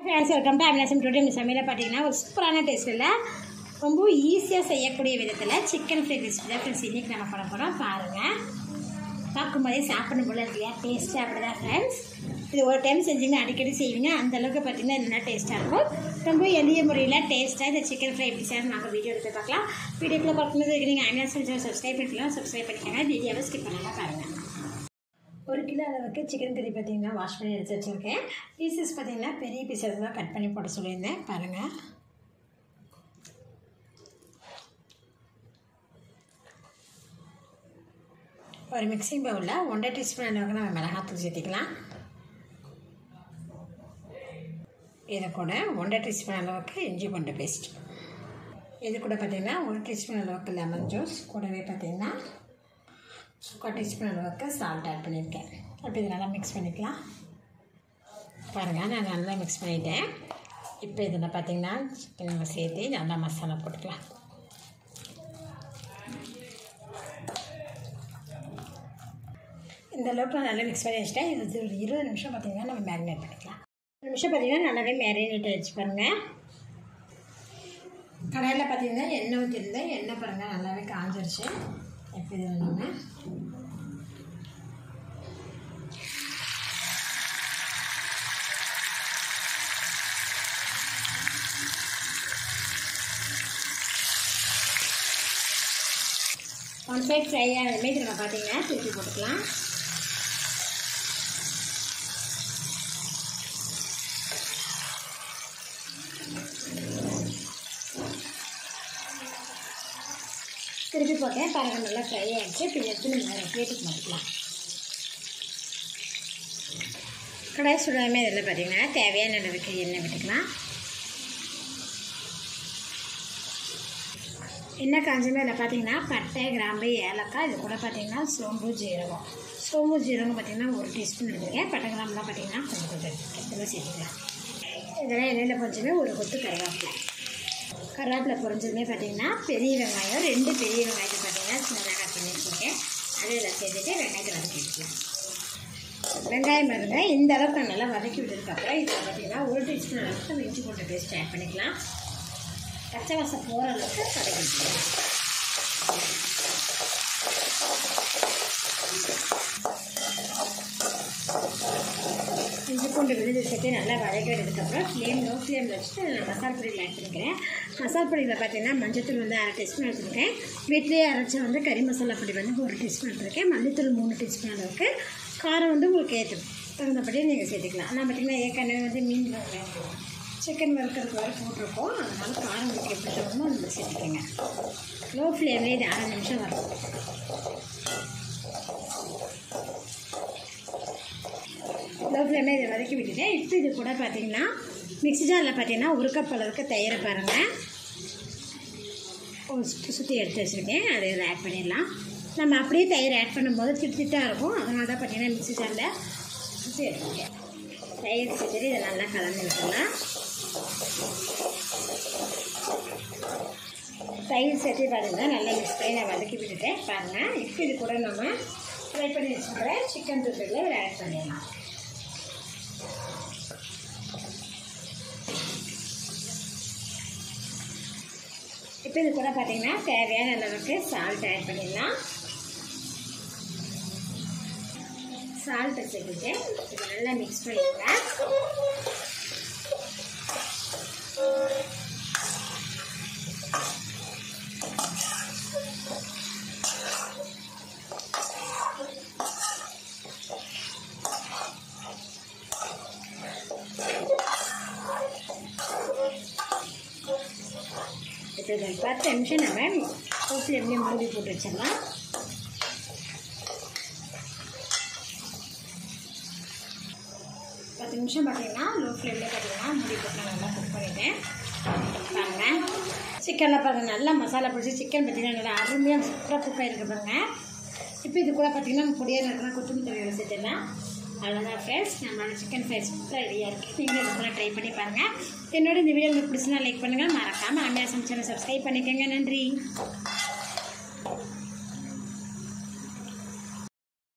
friends welcome to அபிலாசம் today இந்த சமையலை பார்த்தீங்கன்னா ஒரு சூப்பரான டேஸ்ட்டில் ரொம்ப ஈஸியாக செய்யக்கூடிய விதத்தில் சிக்கன் ஃப்ரை ரெசிபி தான் ஃப்ரெண்ட்ஸ் இன்றைக்கி நம்ம பண்ண போகிறோம் பாருங்கள் பார்க்கும்போதே சாப்பிடணும் போல இல்லையா டேஸ்ட்டு அப்படி தான் ஃப்ரெண்ட்ஸ் இது ஒரு டைம் செஞ்சீங்கன்னா அடிக்கடி செய்வீங்க அந்த அளவுக்கு பார்த்தீங்கன்னா இது நல்லா டேஸ்ட்டாக இருக்கும் ரொம்ப எளிய முறையில் டேஸ்ட்டாக இந்த சிக்கன் ஃப்ரை எப்படி செய்யணும் நாங்கள் வீடியோ எடுத்து பார்க்கலாம் வீடியோக்குள்ளே பார்க்கும்போது நீங்கள் அபிலாசம் சப்ஸ்கிரைப் பண்ணிக்கலாம் சப்ஸ்கிரைப் பண்ணிக்கோங்க வீடியோவை ஸ்கிப் பண்ணாமல் பாருங்கள் ஒரு கிலோ அளவுக்கு சிக்கன் கறி பார்த்தீங்கன்னா வாஷ் பண்ணி எடுத்து வச்சுருக்கேன் பீசஸ் பார்த்தீங்கன்னா பெரிய பீசஸ் தான் கட் பண்ணி போட சொல்லியிருந்தேன் பாருங்கள் ஒரு மிக்சிங் பவுலில் ஒன்றரை டீஸ்பூன் அளவுக்கு நம்ம மிளகாத்தூள் சேர்த்திக்கலாம் இது கூட ஒன்றரை டீஸ்பூன் அளவுக்கு இஞ்சி பூண்டு பேஸ்ட் இது கூட பார்த்திங்கன்னா ஒரு டீஸ்பூன் அளவுக்கு லெமன் ஜூஸ் கூடவே பார்த்திங்கன்னா முக்கால் டீஸ்பூன் அளவுக்கு சால்ட் ஆட் பண்ணியிருக்கேன் அப்படி இது நல்லா மிக்ஸ் பண்ணிக்கலாம் பாருங்கள் நான் நல்லா மிக்ஸ் பண்ணிட்டேன் இப்போ இதில் பார்த்தீங்கன்னா சிக்கன் நம்ம சேர்த்து நல்லா மசாலா போட்டுக்கலாம் இந்த அளவுக்கு நான் நல்லா மிக்ஸ் பண்ணி வச்சுட்டேன் இது ஒரு இருபது நிமிஷம் பார்த்தீங்கன்னா நம்ம மேரினேட் பண்ணிக்கலாம் ஒரு நிமிஷம் பார்த்தீங்கன்னா நல்லாவே மேரினேட் வச்சு பாருங்கள் கடையில் பார்த்தீங்கன்னா எண்ணெய் ஊற்றிருந்தேன் எண்ணெய் பாருங்கள் நல்லாவே காஞ்சிருச்சு எப்படி இதில் நம்ம ஒன் சைட் ஃப்ரை ஆனதுமே இதில் நம்ம பார்த்தீங்கன்னா திருப்பி போட்டுக்கலாம் திருப்பி போட்டேன் பாருங்கள் நல்லா ஃப்ரை ஆகிடுச்சு இப்போ எடுத்து நம்ம பிளேட்டுக்கு மாற்றிக்கலாம் கடாய் சுடாமே இதில் பார்த்தீங்கன்னா தேவையான அளவுக்கு எண்ணெய் விட்டுக்கலாம் எண்ணெய் காஞ்சமே இதில் பார்த்தீங்கன்னா பட்டை கிராம்பு ஏலக்காய் இது கூட பார்த்தீங்கன்னா சோம்பு ஜீரகம் சோம்பு ஜீரகம் பார்த்தீங்கன்னா ஒரு டீஸ்பூன் எடுத்துருக்கேன் பட்டை கிராம்புலாம் பார்த்தீங்கன்னா கொஞ்சம் கொஞ்சம் எடுத்துருக்கேன் இதெல்லாம் சேர்த்துக்கலாம் இதெல்லாம் எண்ணெயில் கொஞ்சமே ஒரு கொத்து கருவேப்பிலை கருவேப்பிலை பொரிஞ்சதுமே பார்த்தீங்கன்னா பெரிய வெங்காயம் ரெண்டு பெரிய வெங்காயத்தை பார்த்தீங்கன்னா சின்னதாக கட் பண்ணி வச்சுருக்கேன் அதை இதில் சேர்த்துட்டு வெங்காயத்தை வதக்கி வச்சுக்கலாம் வெங்காயம் பாருங்க இந்த அளவுக்கு நான் நல்லா வதக்கி விட்டதுக்கப்புறம் இதில் பார்த்தீங்கன்னா ஒரு டீஸ்பூன் அளவுக்கு நம்ம இஞ்சி போட்ட பேஸ்ட் ஆட் பண்ணிக்கலாம் பச்சை வாசம் போகிற அளவுக்கு வதக்கி வச்சுக்கலாம் இஞ்சி பூண்டு விழுது சேர்த்து நல்லா வதக்கி விட்டதுக்கப்புறம் ஃப்ளேம் லோ ஃப்ளேமில் வச்சுட்டு நான் மசாலா பொடியில் ஆட் பண்ணிக்கிறேன் மசாலா பொடியில் பார்த்தீங்கன்னா மஞ்சத்தூள் வந்து அரை டீஸ்பூன் எடுத்துருக்கேன் வீட்டிலேயே அரைச்ச வந்து கறி மசாலா பொடி வந்து ஒரு டீஸ்பூன் எடுத்துருக்கேன் மல்லித்தூள் மூணு டீஸ்பூன் அளவுக்கு காரம் வந்து உங்களுக்கு ஏற்று தகுந்தபடி நீங்கள் சேர்த்துக்கலாம் ஆனால் பார்த்திங்கன்னா ஏற்கனவே வந்து மீன் சிக்கன் வறுக்கிறதுக்கு வரை போட்டிருக்கோம் அதனால் காரம் உங்களுக்கு எப்படி தகுமோ நம்ம சேர்த்துக்கோங்க லோ ஃப்ளேம்லேயே இது அரை நிமிஷம் வரும் லோ ஃப்ளேமில் இதை வதக்கி விட்டுட்டேன் இப்போ இது கூட பார்த்தீங்கன்னா மிக்ஸி ஜாரில் பார்த்தீங்கன்னா ஒரு கப் அளவுக்கு தயிரை பாருங்கள் சுற்றி சுற்றி எடுத்து வச்சுருக்கேன் அதை இதில் ஆட் பண்ணிடலாம் நம்ம அப்படியே தயிர் ஆட் பண்ணும்போது திட்டு திட்டாக இருக்கும் அதனால தான் பார்த்தீங்கன்னா மிக்ஸி ஜாரில் சுற்றி எடுத்துருக்கேன் தயிர் சேர்த்துட்டு இதை நல்லா கலந்து விட்டுடலாம் தயிர் சேர்த்து பாருங்கள் நல்லா மிக்ஸ் பண்ணி நான் வதக்கி விட்டுட்டேன் பாருங்கள் இப்போ இது கூட நம்ம ஃப்ரை பண்ணி வச்சுக்கிற சிக்கன் தூக்கில் இதில் ஆட் பண்ணிடலாம் இப்போ இது கூட பார்த்தீங்கன்னா தேவையான அளவுக்கு சால்ட் ஆட் பண்ணிடலாம் சால்ட்டை சேர்த்துட்டு இது நல்லா மிக்ஸ் பண்ணிடுங்க இப்போ இது பத்து நிமிஷம் நம்ம கோப்பில் எப்படி மூடி போட்டு வச்சிடலாம் பத்து நிமிஷம் பார்த்தீங்கன்னா லோ ஃப்ளேமில் பார்த்தீங்கன்னா மூடி போட்டு நான் நல்லா குக் பண்ணிட்டேன் பாருங்கள் சிக்கனில் பாருங்கள் நல்லா மசாலா பிடிச்சி சிக்கன் பார்த்தீங்கன்னா நல்லா அருமையாக சூப்பராக குக் ஆகிருக்கு பாருங்க இப்போ இது கூட பார்த்தீங்கன்னா நம்ம பொடியாக இருக்கிற கொத்தமல்லி தவிர சேர்த்துடலாம் அவ்வளோதான் ஃப்ரெண்ட்ஸ் நம்மளோட சிக்கன் ஃப்ரை சூப்பராக ரெடியாக இருக்குது நீங்களும் இது போல் ட்ரை பண்ணி பாருங்கள் என்னோட இந்த வீடியோ உங்களுக்கு பிடிச்சினா லைக் பண்ணுங்கள் மறக்காமல் அம்மையா சமைச்சனை சப்ஸ்கிரைப் பண்ணிக்கோங்க நன்றி